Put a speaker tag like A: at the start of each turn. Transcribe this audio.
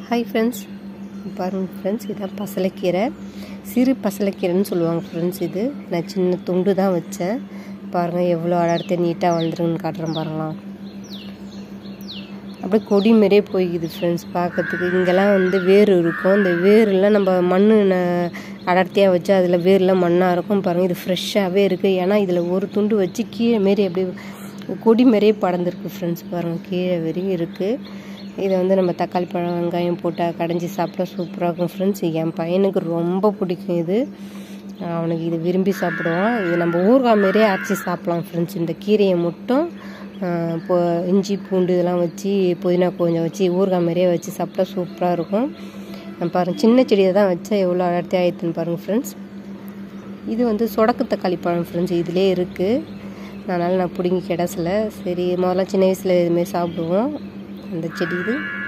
A: hi friends பாருங்கள் friends இதான் பசலைக்கீரை சிறு பசலைக்கீரைன்னு சொல்லுவாங்க ஃப்ரெண்ட்ஸ் இது நான் சின்ன துண்டு தான் வச்சேன் பாருங்கள் எவ்வளோ அடர்த்தி நீட்டாக வளர்ந்துருக்குன்னு காட்டுறேன் பாருங்களேன் அப்படியே கொடி மாரியே போய்க்குது ஃப்ரெண்ட்ஸ் பார்க்கறதுக்கு இங்கெல்லாம் வந்து வேர் இருக்கும் இந்த வேர்லாம் நம்ம மண் அடர்த்தியாக வச்சு அதில் வேர்லாம் மண்ணாக இருக்கும் பாருங்கள் இது ஃப்ரெஷ்ஷாகவே இருக்குது ஏன்னா இதில் ஒரு துண்டு வச்சு கீழே மாரி அப்படியே கொடி மாரியே படர்ந்துருக்கு ஃப்ரெண்ட்ஸ் பாருங்கள் கீழே வரையும் இருக்குது இதை வந்து நம்ம தக்காளி பழம் வெங்காயம் போட்டால் கடைஞ்சி சாப்பிட்டா சூப்பராக இருக்கும் ஃப்ரெண்ட்ஸ் என் பையனுக்கு ரொம்ப பிடிக்கும் இது அவனுக்கு இது விரும்பி சாப்பிடுவான் இது நம்ம ஊறுகாய் மாரியே அரைச்சி சாப்பிட்லாம் ஃப்ரெண்ட்ஸ் இந்த கீரையை மட்டும் இப்போ இஞ்சி பூண்டு இதெல்லாம் வச்சு புதினா கொஞ்சம் வச்சு ஊறுகாய் மாரியே வச்சு சாப்பிட்டா சூப்பராக இருக்கும் பாருங்கள் சின்ன செடியை தான் வச்சா எவ்வளோ அடர்த்தி ஆயிடுதுன்னு பாருங்கள் ஃப்ரெண்ட்ஸ் இது வந்து சொடக்கு தக்காளி பழம் ஃப்ரெண்ட்ஸ் இதிலே இருக்குது அதனால் நான் பிடுங்கி கிடசல சரி முதல்ல சின்ன வயசில் இதுமாரி சாப்பிடுவோம் அந்த செடி இது